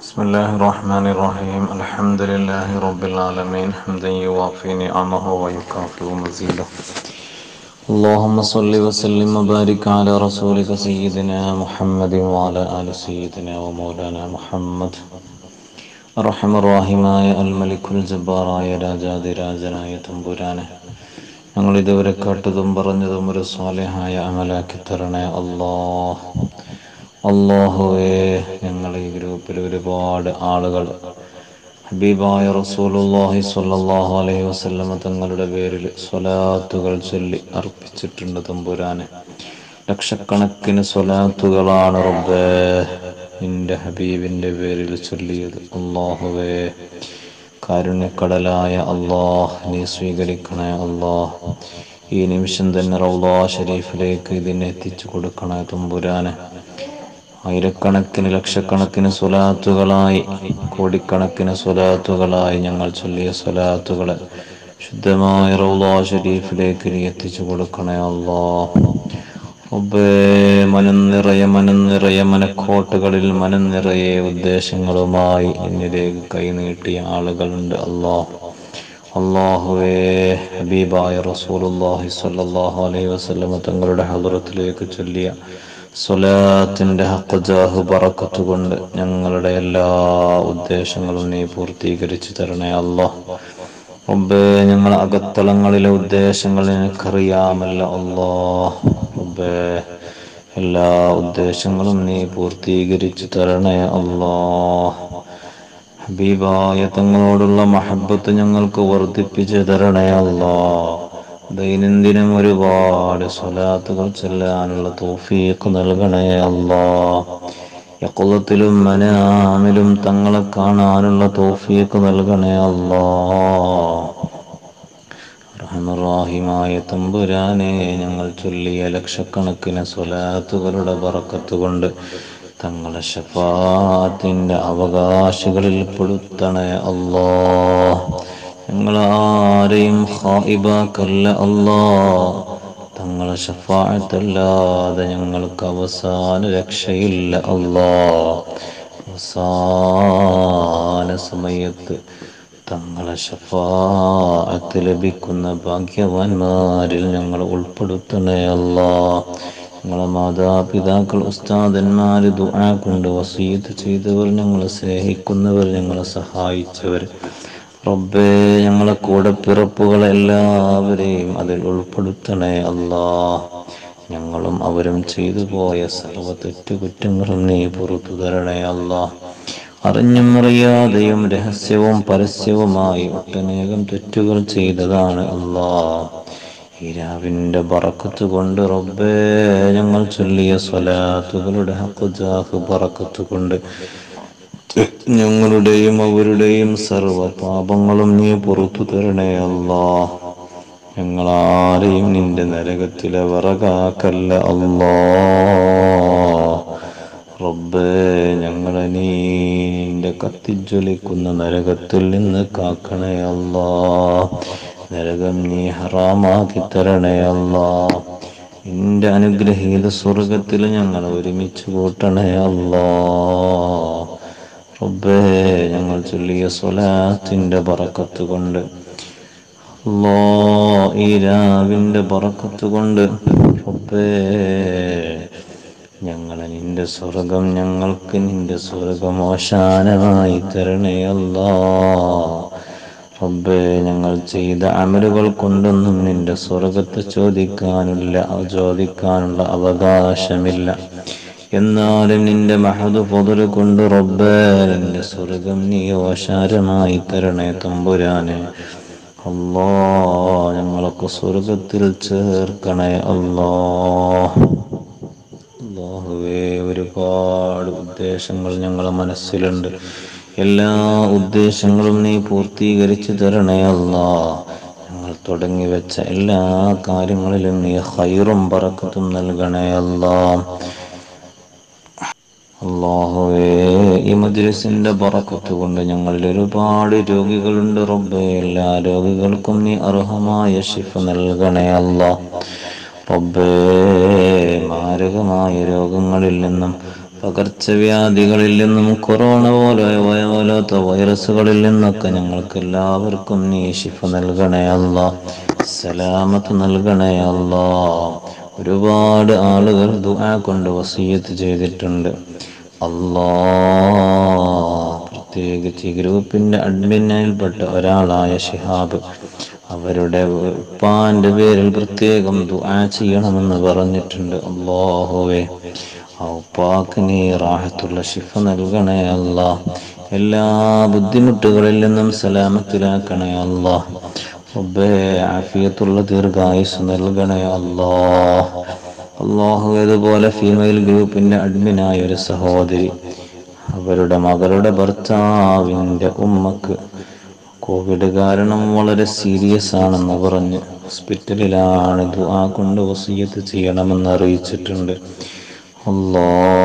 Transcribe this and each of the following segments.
بسم الله الرحمن الرحيم الحمد لله رب العالمين حمدا يوافي نعمه ويكافئ مزيده اللهم صل وسلم وبارك على رسولك سيدنا محمد وعلى آل سيدنا ومولانا محمد റഹമറാഹിമായ അൽ മലിക്കുൽ ജബ്ബാറായ രാജാതിരാജനായ തമ്പുരാനെ ഞങ്ങൾ ഇതുവരെ കേട്ടതും പറഞ്ഞതും ഒരു സ്വാലിഹായ അമലാക്കി തരണേ അല്ലാഹ് അള്ളാഹുവേ ഞങ്ങൾ ഈ ഗ്രൂപ്പിൽ ഒരുപാട് ആളുകൾ ഹബീബായ റസൂലുള്ളാഹി സ്വല്ലല്ലാഹു അലൈഹി വസല്ലമ തങ്ങളുടെ പേരിൽ സ്വലാത്തുകൾ ചൊല്ലി അർപ്പിച്ചിട്ടുണ്ട് തമ്പുരാനെ ലക്ഷക്കണക്കിന് സ്വലാത്തുകളാണ് റബ്ബേ നിന്റെ ഹബീബിന്റെ പേരിൽ ചൊല്ലിയത് അള്ളാഹുവേ കാരുണ്യക്കടലായ അള്ളാഹ് നീ സ്വീകരിക്കണേ അള്ളാഹ് ഈ നിമിഷം തന്നെ റൗലാ ഷരീഫിലേക്ക് ഇതിനെ എത്തിച്ചു കൊടുക്കണേ തമ്പുരാനെ ആയിരക്കണക്കിന് ലക്ഷക്കണക്കിന് സ്വലാത്തുകളായി കോടിക്കണക്കിന് സ്വലാത്തുകളായി ഞങ്ങൾ ചൊല്ലിയ സ്വലാത്തുകളെ ശുദ്ധമായ റൗലാ ഷരീഫിലേക്ക് നീ എത്തിച്ചു കൊടുക്കണേ അല്ലാ റബ്ബേ മനം നിറയെ മനം നിറയെ മനക്കോട്ടകളിൽ മനം നിറയെ ഉദ്ദേശങ്ങളുമായി എന്നിലേക്ക് കൈനീട്ടിയ ആളുകളുണ്ട് അല്ലാ അള്ളാഹുവേ ഹബീബായ റസൂലുള്ളാഹി സ്വല്ലല്ലാഹു അലൈഹി വസല്ലമ തങ്ങളുടെ ഹദ്റത്തിലേക്ക് ചൊല്ലിയ സ്വലാത്തിന്റെ ഹഖജാഹ് ബറക്കത്ത് കൊണ്ട് ഞങ്ങളുടെ എല്ലാ ഉദ്ദേശങ്ങളും നീ പൂർത്തീകരിച്ചു തരണേ അല്ലാഹ് റബ്ബേ ഞങ്ങൾ അകത്തളങ്ങളിലെ ഉദ്ദേശങ്ങൾ നിനക്കറിയാമല്ല അല്ലാ റബ്ബേ എല്ലാ ഉദ്ദേശങ്ങളും നീ പൂർത്തീകരിച്ചു തരണേ അല്ലാ ഹബീബായ തങ്ങളോടുള്ള മഹബത്ത് ഞങ്ങൾക്ക് വർദ്ധിപ്പിച്ചു തരണേ അല്ലാ ദൈനംദിനം ഒരുപാട് സ്വലാത്തുകൾ ചെല്ലാനുള്ള തോഫീക്ക് നൽകണേ അല്ലാ യക്കുളത്തിലും മനാമിലും തങ്ങളെ കാണാനുള്ള തോഫീക്ക് നൽകണേ അല്ലാ റഹ്മറാഹിമായ തമ്പുരാനെ ഞങ്ങൾ ചൊല്ലിയ ലക്ഷക്കണക്കിന് സ്വലാത്തുകളുടെ പറക്കത്ത് കൊണ്ട് തങ്ങളെ ഷഫാത്തിന്റെ അവകാശികളിൽ പെടുത്തണേ അല്ലാ ഞങ്ങളാരെയും ഹായിബാക്കല്ല അല്ലാ തങ്ങളെ ഷഫാഴത്തല്ലാതെ ഞങ്ങൾക്ക് അവസാന രക്ഷയില്ല അല്ലാ അവസാന സമയത്ത് തങ്ങളെ ഷഫാഅത്ത് ലഭിക്കുന്ന ഭാഗ്യവാന്മാരിൽ ഞങ്ങൾ ഉൾപ്പെടുത്തണേ അല്ലാ ഞങ്ങളെ മാതാപിതാക്കൾ ഉസ്താദന്മാർ ദുആ കൊണ്ട് വസീത്ത് ചെയ്തവർ ഞങ്ങളെ സ്നേഹിക്കുന്നവർ ഞങ്ങളെ സഹായിച്ചവർ റബ്ബേ ഞങ്ങളെ കൂടെ പിറപ്പുകൾ എല്ലാവരെയും അതിൽ ഉൾപ്പെടുത്തണേ അല്ലാ ഞങ്ങളും അവരും ചെയ്തു പോയ സർവ തെറ്റുകുറ്റങ്ങളും നീ പുറത്തു തരണേ അല്ലാ അറിഞ്ഞും അറിയാതെയും രഹസ്യവും പരസ്യവുമായി ഒട്ടനേകം തെറ്റുകൾ ചെയ്തതാണ് അല്ലാ ഹീരാവിന്റെ ബറക്കത്ത് കൊണ്ട് റബ്ബേ ഞങ്ങൾ ചൊല്ലിയ സ്വലാത്തുകളുടെ ഹക്കുജാഹ് ബറക്കത്ത് കൊണ്ട് ഞങ്ങളുടെയും അവരുടെയും സർവ പാപങ്ങളും നീ പുറത്തു തരണേ അല്ലാ ഞങ്ങളാരെയും നിന്റെ നരകത്തിലെ വിറകാക്കല്ല അല്ലാ റബ്ബേ ഞങ്ങളെ നീ നിന്റെ കത്തിജ്വലിക്കുന്ന നരകത്തിൽ നിന്ന് കാക്കണേ അല്ലാ നരകം നീ ഹറാമാക്കി തരണേ അല്ലാ നിന്റെ അനുഗ്രഹീത സ്വർഗത്തിൽ ഞങ്ങൾ ഒരുമിച്ച് കൂട്ടണേ അല്ലാ റബ്ബേ ഞങ്ങൾ ചൊല്ലിയ സ്വലാത്തിന്റെ പറക്കത്ത് കൊണ്ട് അല്ലാ ഈ രാവിന്റെ പറക്കത്ത് കൊണ്ട് റബ്ബേ ഞങ്ങളെ നിന്റെ സ്വർഗം ഞങ്ങൾക്ക് നിന്റെ സ്വർഗം അവസാനമായി തരണേ അല്ലാ റബ്ബേ ഞങ്ങൾ ചെയ്ത അമലുകൾ കൊണ്ടൊന്നും നിന്റെ സ്വർഗത്തെ ചോദിക്കാനില്ല ചോദിക്കാനുള്ള അവകാശമില്ല എന്നാലും നിന്റെ മഹദ് പൊതുല് കൊണ്ട് റബ്ബേ നിന്റെ സ്വർഗം നീ ഓശാരമായി തരണേ തമ്പുരാനെ അല്ലാ ഞങ്ങളൊക്കെ സ്വർഗത്തിൽ ചേർക്കണേ അല്ലാ അള്ളാഹുവേ ഒരുപാട് ഉദ്ദേശങ്ങൾ ഞങ്ങളെ മനസ്സിലുണ്ട് എല്ലാ ഉദ്ദേശങ്ങളും നീ പൂർത്തീകരിച്ചു തരണേ അല്ലാ ഞങ്ങൾ തുടങ്ങി വെച്ച എല്ലാ കാര്യങ്ങളിലും നീ ഹൈറും പറക്കത്തും നൽകണേ അല്ലാ അള്ളാഹുവേ ഈ മജ്ലിസിന്റെ ബറക്കത്ത് കൊണ്ട് ഞങ്ങളിൽ ഒരുപാട് രോഗികളുണ്ട് റബ്ബേ എല്ലാ രോഗികൾക്കും നീ അർഹമായ ശിഫ നൽകണേ അല്ലാ റബ്ബേ മാരകമായ രോഗങ്ങളിൽ നിന്നും പകർച്ചവ്യാധികളിൽ നിന്നും കൊറോണ പോലെ പോലത്തെ വൈറസുകളിൽ നിന്നൊക്കെ ഞങ്ങൾക്ക് എല്ലാവർക്കും നീ ശിഫ നൽകണേ അല്ലാ സലാമത്ത് നൽകണേ അല്ലാ ഒരുപാട് ആളുകൾ ദുആ കൊണ്ട് വസീയത്ത് ചെയ്തിട്ടുണ്ട് അല്ലാ പ്രത്യേകിച്ച് ഈ ഗ്രൂപ്പിന്റെ അഡ്മിനിൽപ്പെട്ട ഒരാളായ ഷിഹാബ് അവരുടെ ഉപ്പാന്റെ പേരിൽ പ്രത്യേകം ദുആ ചെയ്യണമെന്ന് പറഞ്ഞിട്ടുണ്ട് അല്ലാഹുവേ ആ ഉപ്പാക്ക് നീ റാഹത്തുള്ള ശിഫ നൽകണേ അല്ലാ എല്ലാ ബുദ്ധിമുട്ടുകളിൽ നിന്നും സലാമത്തിലാക്കണേ അല്ലാ റബ്ബേ ആഫിയത്തുള്ള ദീർഘായുസ് നൽകണേ അല്ലാ അള്ളാഹു ഇതുപോലെ ഫീമെയിൽ ഗ്രൂപ്പിന്റെ അഡ്മിനായ ഒരു സഹോദരി അവരുടെ മകളുടെ ഭർത്താവിൻ്റെ ഉമ്മക്ക് കോവിഡ് കാരണം വളരെ സീരിയസ് ആണെന്ന് പറഞ്ഞ് ഹോസ്പിറ്റലിലാണ് ദുആ കൊണ്ട് വസീയത്ത് ചെയ്യണമെന്ന് അറിയിച്ചിട്ടുണ്ട് അല്ലാ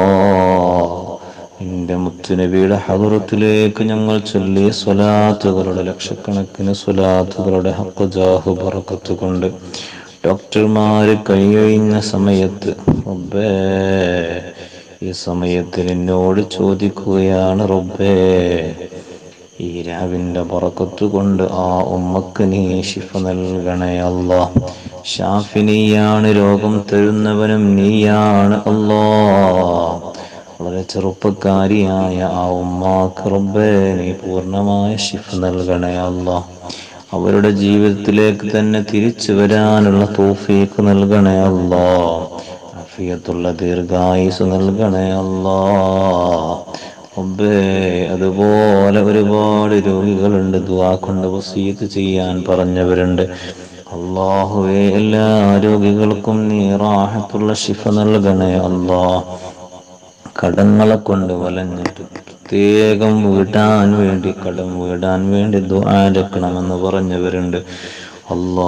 എന്റെ മുത്തുനബിയുടെ ഹദറത്തിലേക്ക് ഞങ്ങൾ ചൊല്ലിയ സ്വലാത്തുകളുടെ ലക്ഷക്കണക്കിന് സ്വലാത്തുകളുടെ ഹക്കുജാഹു ബറക്കത്ത് കൊണ്ട് ഡോക്ടർമാര് കഴിയുന്ന സമയത്ത് റബ്ബേ ഈ സമയത്ത് എന്നോട് ചോദിക്കുകയാണ് റബ്ബേ ഈ രാവിന്റെ പറക്കത്ത് കൊണ്ട് ആ ഉമ്മക്ക് നീ ശിഫ നൽകണേ അല്ലാ ഷാഫി നീയാണ് രോഗം തരുന്നവനും നീയാണ് അല്ലാ വളരെ ചെറുപ്പക്കാരിയായ ആ ഉമ്മാക്ക് റബ്ബേ നീ പൂർണ്ണമായ ശിഫ നൽകണേ അല്ലാ അവരുടെ ജീവിതത്തിലേക്ക് തന്നെ തിരിച്ചു വരാനുള്ള തോഫീക്ക് നൽകണേ അല്ലാ അഫിയത്തുള്ള ദീർഘായുസ് നൽകണേ അല്ലാ റബ്ബേ അതുപോലെ ഒരുപാട് രോഗികളുണ്ട് ദുആ കൊണ്ട് വസീത്ത് ചെയ്യാൻ പറഞ്ഞവരുണ്ട് അള്ളാഹുവേ എല്ലാ രോഗികൾക്കും നീ റാഹത്തുള്ള ശിഫ നൽകണേ അല്ലാ കടങ്ങളെ കൊണ്ട് വലഞ്ഞിട്ട് പ്രത്യേകം വീട്ടാൻ വേണ്ടി കടം വീടാൻ വേണ്ടി ദ്വാരക്കണമെന്ന് പറഞ്ഞവരുണ്ട് അല്ലാ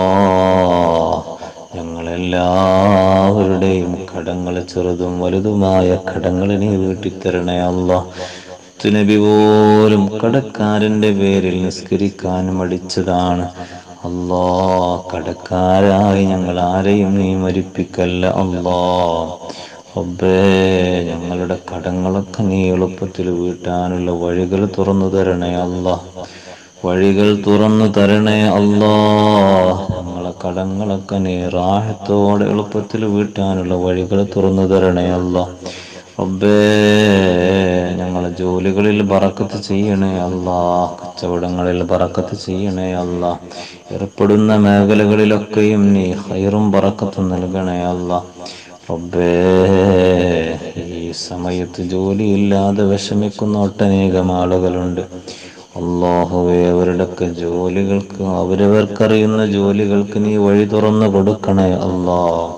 ഞങ്ങളെല്ലാവരുടെയും കടങ്ങൾ ചെറുതും വലുതുമായ കടങ്ങൾ നീ വീട്ടിത്തരണേ അല്ലാ നബി പോലും കടക്കാരന്റെ പേരിൽ നിസ്കരിക്കാൻ മടിച്ചതാണ് അല്ലാ കടക്കാരായി ഞങ്ങൾ ആരെയും നീ മരിപ്പിക്കല്ല അല്ലാ റബ്ബേ ഞങ്ങളുടെ കടങ്ങളൊക്കെ നീ എളുപ്പത്തിൽ വീട്ടാനുള്ള വഴികൾ തുറന്നു തരണേ അല്ലാ വഴികൾ തുറന്നു തരണേ അല്ലാ ഞങ്ങളെ കടങ്ങളൊക്കെ നീ റാഹത്തോടെ എളുപ്പത്തിൽ വീട്ടാനുള്ള വഴികൾ തുറന്നു തരണേ അല്ലാ റബ്ബേ ഞങ്ങളെ ജോലികളിൽ ബറക്കത്ത് ചെയ്യണേ അല്ലാ കച്ചവടങ്ങളിൽ ബറക്കത്ത് ചെയ്യണേ അല്ലാ ഏർപ്പെടുന്ന മേഖലകളിലൊക്കെയും നീ ഹൈറും ബറക്കത്തും നൽകണേ അല്ലാ റബ്ബേ ഈ സമയത്ത് ജോലിയില്ലാതെ വിഷമിക്കുന്ന ഒട്ടനേകം ആളുകളുണ്ട് അള്ളാഹുവെ അവരുടെയൊക്കെ ജോലികൾക്ക് അവരവർക്കറിയുന്ന ജോലികൾക്ക് നീ വഴി തുറന്നു കൊടുക്കണേ അല്ലാ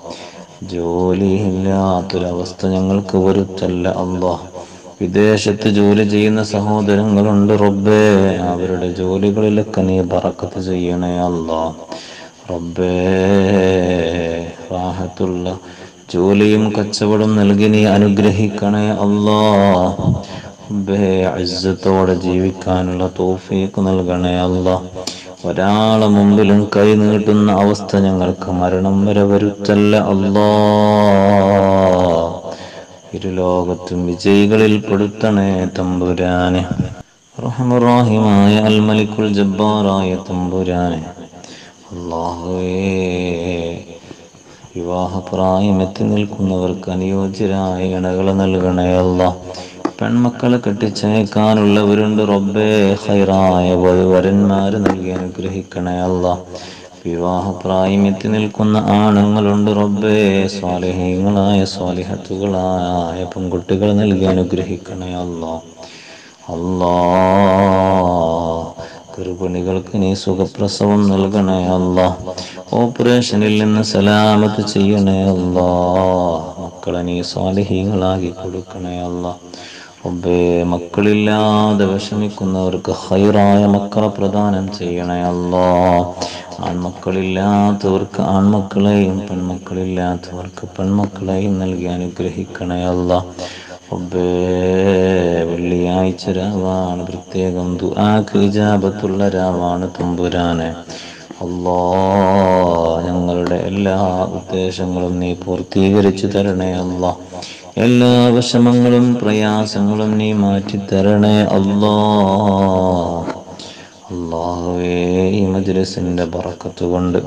ജോലിയില്ലാത്തൊരവസ്ഥ ഞങ്ങൾക്ക് വരുത്തല്ല അല്ലാ വിദേശത്ത് ജോലി ചെയ്യുന്ന സഹോദരങ്ങളുണ്ട് റബ്ബേ അവരുടെ ജോലികളിലൊക്കെ നീ ബറക്കത്ത് ചെയ്യണേ അല്ലാ റബ്ബേ റാഹത്തുള്ള ജോലിയും കച്ചവടം നൽകി നീ അനുഗ്രഹിക്കണേ അല്ലാ റബ്ബേ അജ്ജത്തോടെ ജീവിക്കാനുള്ള തോഫീക്ക് നൽകണേ അല്ലാ ഒരാളെ മുമ്പിലും കൈ നീട്ടുന്ന അവസ്ഥ ഞങ്ങൾക്ക് മരണം വരെ വരുത്തല്ല അല്ലാ ഇരുലോകത്തും വിജയികളിൽ പെടുത്തണേ തമ്പുരാനെ റഹമുറാഹിമായ അൽ മലിക്കുൽ ജബ്ബാറായ തമ്പുരാനെ അള്ളാഹുവേ വിവാഹപ്രായം എത്തി നിൽക്കുന്നവർക്ക് അനുയോജ്യരായ ഇണകൾ നൽകണേ അല്ല പെൺമക്കളെ കെട്ടിച്ചയക്കാനുള്ളവരുണ്ട് റബ്ബേ ഹൈറായ വരന്മാര് നൽകി അനുഗ്രഹിക്കണേ അല്ല വിവാഹപ്രായം എത്തി നിൽക്കുന്ന ആണുങ്ങളുണ്ട് റബ്ബേ സ്വാലിഹീങ്ങളായ സ്വാലിഹത്തുകളായ പെൺകുട്ടികൾ നൽകി അനുഗ്രഹിക്കണേ അല്ലാ അല്ലാ ഗർഭിണികൾക്ക് നീ സുഖപ്രസവം നൽകണേ അല്ല ഓപ്പറേഷനിൽ നിന്ന് സലാമത്ത് ചെയ്യണേ അല്ല മക്കളെ നീ സ്വാലിഹീങ്ങളാക്കി കൊടുക്കണേ അല്ല ഒബേ മക്കളില്ലാതെ വിഷമിക്കുന്നവർക്ക് ഹൈറായ മക്കളെ പ്രദാനം ചെയ്യണേ അല്ലാ ആൺമക്കളില്ലാത്തവർക്ക് ആൺമക്കളെയും പെൺമക്കളില്ലാത്തവർക്ക് പെൺമക്കളെയും നൽകി അനുഗ്രഹിക്കണേ അല്ലാ റബ്ബേ വെള്ളിയാഴ്ച രാവാണ് പ്രത്യേകം ദുആക്ക് ഇജാബത്തുള്ള രാവാണ് തമ്പുരാനെ അല്ലാ ഞങ്ങളുടെ എല്ലാ ഉദ്ദേശങ്ങളും നീ പൂർത്തീകരിച്ചു തരണേ അല്ലാ എല്ലാ വിഷമങ്ങളും പ്രയാസങ്ങളും നീ മാറ്റിത്തരണേ അല്ലാ അള്ളാഹുവേ ഈ മജ്ലിസിന്റെ ബറക്കത്ത് കൊണ്ട്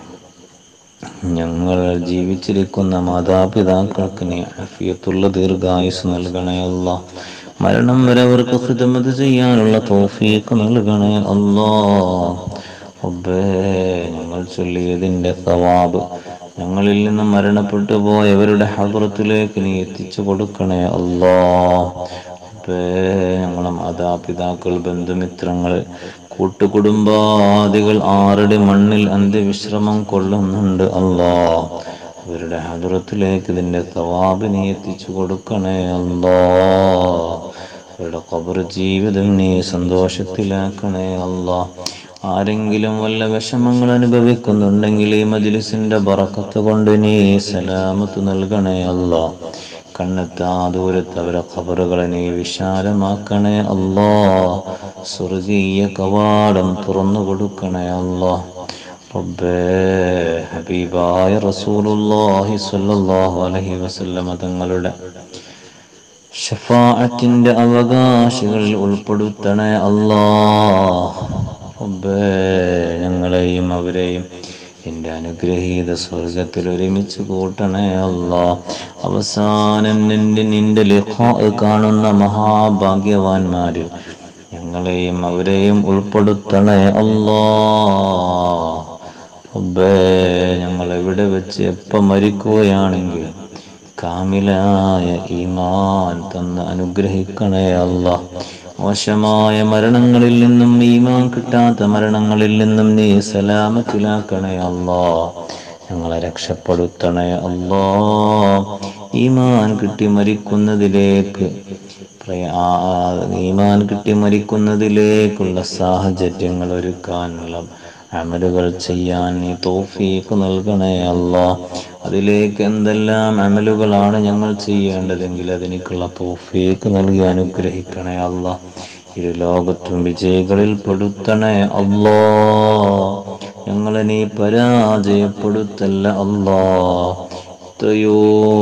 ഞങ്ങൾ ജീവിച്ചിരിക്കുന്ന മാതാപിതാക്കൾക്ക് നീ അഫിയത്തുള്ള ദീർഘായുസ് നൽകണേ അല്ല മരണം വരെ അവർക്ക് ഹിദമത് ചെയ്യാനുള്ള തോഫീക്ക് നൽകണേ അല്ലാ റബ്ബേ ഞങ്ങൾ ചൊല്ലിയതിൻ്റെ സവാബ് ഞങ്ങളിൽ നിന്ന് മരണപ്പെട്ടു പോയവരുടെ ഹദ്റത്തിലേക്ക് നീ എത്തിച്ചു കൊടുക്കണേ അല്ലാ റബ്ബേ ഞങ്ങളെ മാതാപിതാക്കൾ ബന്ധുമിത്രങ്ങൾ കൂട്ടുകുടുംബാദികൾ ആറടി മണ്ണിൽ അന്ത്യവിശ്രമം കൊള്ളുന്നുണ്ട് അല്ലാ അവരുടെ ഹദറത്തിലേക്ക് ഇതിന്റെ തവാബ് നീ എത്തിച്ചു കൊടുക്കണേ അല്ലാ അവരുടെ ഖബർ ജീവിതം നീ സന്തോഷത്തിലാക്കണേ അല്ലാ ആരെങ്കിലും വല്ല വിഷമങ്ങൾ അനുഭവിക്കുന്നുണ്ടെങ്കിൽ ഈ മജ്ലിസിന്റെ ബറക്കത്ത് കൊണ്ട് നീ സലാമത്ത് നൽകണേ അല്ലാ കണ്ണെത്താ ദൂരത്ത് അവരെ ഖബറുകളെ നീ വിശാലമാക്കണേ അല്ലാ സ്വർഗീയ കവാടം തുറന്നു കൊടുക്കണേ അല്ലാ റബ്ബേ ഹബീബായ റസൂലുള്ളാഹി സ്വല്ലല്ലാഹു അലൈഹി വസല്ലമ തങ്ങളുടെ ഷഫാഅത്തിന്റെ അവകാശികളിൽ ഉൾപ്പെടുത്തണേ അല്ലാ റബ്ബേ ഞങ്ങളെയും അവരെയും എന്റെ അനുഗ്രഹീത സ്വർഗത്തിൽ ഒരുമിച്ച് കൂട്ടണേ അല്ലാ അവസാനം നിന്റെ നിന്റെ ലിഖാ കാണുന്ന മഹാഭാഗ്യവാന്മാരിൽ ഞങ്ങളെയും അവരെയും ഉൾപ്പെടുത്തണേ അല്ലാ റബ്ബേ ഞങ്ങൾ എവിടെ വെച്ച് എപ്പം മരിക്കുകയാണെങ്കിൽ കാമിലായ ഈമാൻ തന്ന് അനുഗ്രഹിക്കണേ അല്ല മോശമായ മരണങ്ങളിൽ നിന്നും ഈമാൻ കിട്ടാത്ത മരണങ്ങളിൽ നിന്നും നീ സലാമത്തിലാക്കണേ അല്ലാ ഞങ്ങളെ രക്ഷപ്പെടുത്തണേ അല്ലാ ഈമാൻ കിട്ടി മരിക്കുന്നതിലേക്ക് പ്രയാ- ഈമാൻ കിട്ടി മരിക്കുന്നതിലേക്കുള്ള സാഹചര്യങ്ങൾ ഒരുക്കാനുള്ള അമലുകൾ ചെയ്യാൻ നീ തോഫീക്ക് നൽകണേ അല്ലാ അതിലേക്ക് എന്തെല്ലാം അമലുകളാണ് ഞങ്ങൾ ചെയ്യേണ്ടതെങ്കിൽ അതിനേക്കുള്ള തോഫീക്ക് നൽകി അനുഗ്രഹിക്കണേ അല്ലാ ഇരു ലോകത്തും വിജയികളിൽ പെടുത്തണേ അല്ലാ ഞങ്ങളെ നീ പരാജയപ്പെടുത്തല്ല അല്ലാ എത്രയോ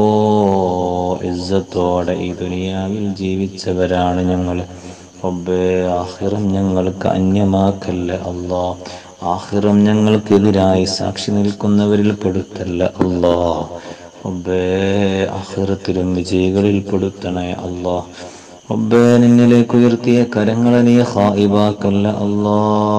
ഇസ്സത്തോടെ ഈ ദുനിയാവിൽ ജീവിച്ചവരാണ് ഞങ്ങൾ റബ്ബേ ആഹിറം ഞങ്ങൾക്ക് അന്യമാക്കല്ല അല്ലാ ആഹിറം ഞങ്ങൾക്കെതിരായി സാക്ഷി നിൽക്കുന്നവരിൽ പെടുത്തല്ല അല്ലാ റബ്ബേ ആഹിറത്തിലും വിജയികളിൽ പെടുത്തണേ അല്ലാ റബ്ബേ നിന്നിലേക്ക് ഉയർത്തിയ കരങ്ങളെ നീ ഹായിബാക്കല്ല അല്ലാ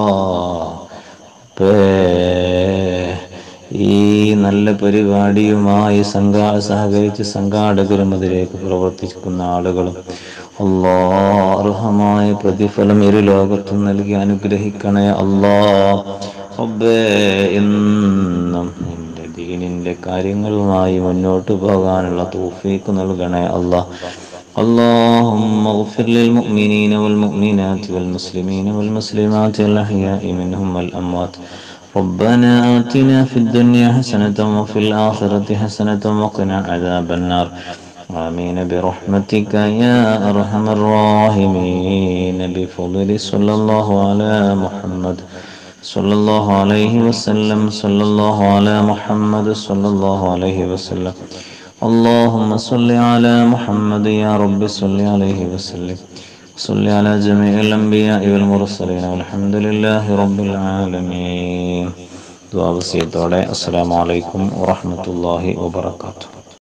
റബ്ബേ ഈ നല്ല പരിപാടിയുമായി സംഘാ സഹകരിച്ച് സംഘാടകരും അതിലേക്ക് പ്രവർത്തിക്കുന്ന ആളുകളും അല്ലാ അർഹമായ പ്രതിഫലം ഇരു ലോകത്തും നൽകി അനുഗ്രഹിക്കണേ അല്ലാ റബ്ബേ എന്നും നിന്റെ ദീനിന്റെ കാര്യങ്ങളുമായി മുന്നോട്ട് പോകാനുള്ള തൗഫീക്ക് നൽകണേ അല്ലാ اللهم اغفر للمؤمنين والمؤمنات والمسلمين والمسلمات الأحياء منهم والأموات ربنا آتنا في الدنيا حسنة وفي الآخرة حسنة وقنا عذاب النار آمين برحمتك يا أرحم الراحمين بفضل صلى الله على محمد صلى الله عليه وسلم صلى الله على محمد صلى الله عليه وسلم اللهم صل على محمد يا رب صل عليه وسلم صل على جميع الأنبياء والمرسلين والحمد لله رب العالمين ദുആ വസിയത്തോടെ അസ്സലാമു അലൈക്കും വറഹ്മത്തുള്ളാഹി വബറകാതുഹു